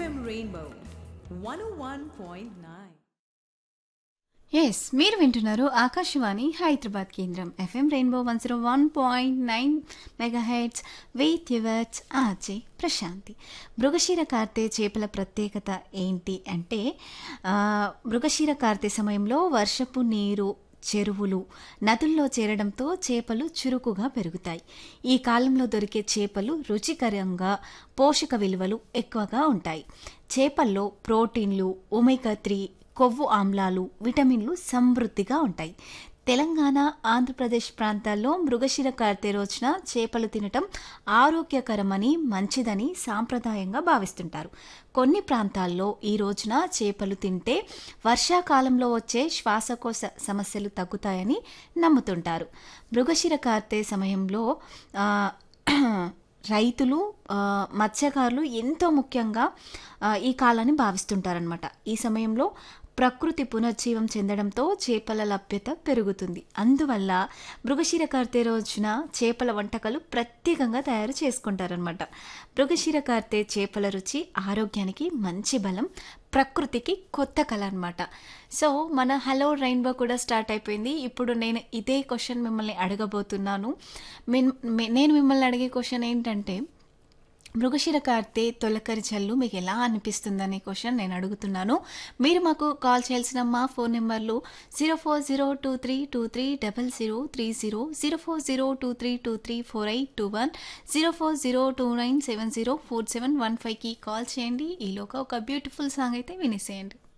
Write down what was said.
FM Rainbow 101.9. Yes మీరు వింటున్నారు ఆకాశవాణి హైదరాబాద్ కేంద్రం FM Rainbow one zero one point nine mega hits with yours RJ Prashanthi Mrigashira కార్తె చేపల ప్రత్యేకత ఏంటి అంటే ఆ, మృగశిర కార్తె సమయంలో వర్షపు నీరు చెరువులు నదుల్లో చేరడంతో చేపలు చురుకుగా పెరుగుతాయి ఈ కాలంలో దొరికే చేపలు రుచికరంగా పోషక విలువలు ఎక్కువగా ఉంటాయి చేపల్లో ప్రోటీన్లు ఒమేగా త్రీ కొవ్వు ఆమ్లాలు విటమిన్లు సమృద్ధిగా ఉంటాయి తెలంగాణ ఆంధ్రప్రదేశ్ ప్రాంతాల్లో మృగశిర కార్తె రోజున చేపలు తినటం ఆరోగ్యకరమని మంచిదని సాంప్రదాయంగా భావిస్తుంటారు కొన్ని ప్రాంతాల్లో ఈ రోజున చేపలు తింటే వర్షాకాలంలో వచ్చే శ్వాసకోశ సమస్యలు తగ్గుతాయని నమ్ముతుంటారు మృగశిర కార్తె సమయంలో ఆ, రైతులు ఆ, మత్స్యకారులు ఎంతో ముఖ్యంగా ఆ, ఈ కాలాన్ని భావిస్తుంటారనమాట ఈ సమయంలో ప్రకృతి పునర్జీవం చెందడంతో చేపల లభ్యత పెరుగుతుంది అందువల్ల మృగశిర కార్తె రోజున చేపల వంటకాలు ప్రత్యేకంగా తయారు చేసుకుంటారనమాట మృగశిర కార్తె చేపల రుచి ఆరోగ్యానికి మంచి బలం ప్రకృతికి కొత్త కళ అనమాట సో మన హలో రెయిన్బో కూడా స్టార్ట్ అయిపోయింది ఇప్పుడు నేను ఇదే క్వశ్చన్ మిమ్మల్ని అడగబోతున్నాను మిన్- మి- నేను మిమ్మల్ని అడిగే క్వశ్చన్ ఏంటంటే మృగశిర కార్తె తొలకరి జల్లు మీకు ఎలా అనిపిస్తుందనే క్వశ్చన్ నేను అడుగుతున్నాను మీరు మాకు కాల్ చేయాల్సిన మా ఫోన్ నెంబర్లు zero four zero two three two three double zero three zero zero four zero two three two three four eight two one zero four zero two nine seven zero four seven one ఫైవ్కి call చేయండి ఈలోగా ఒక beautiful song అయితే వినేసేయండి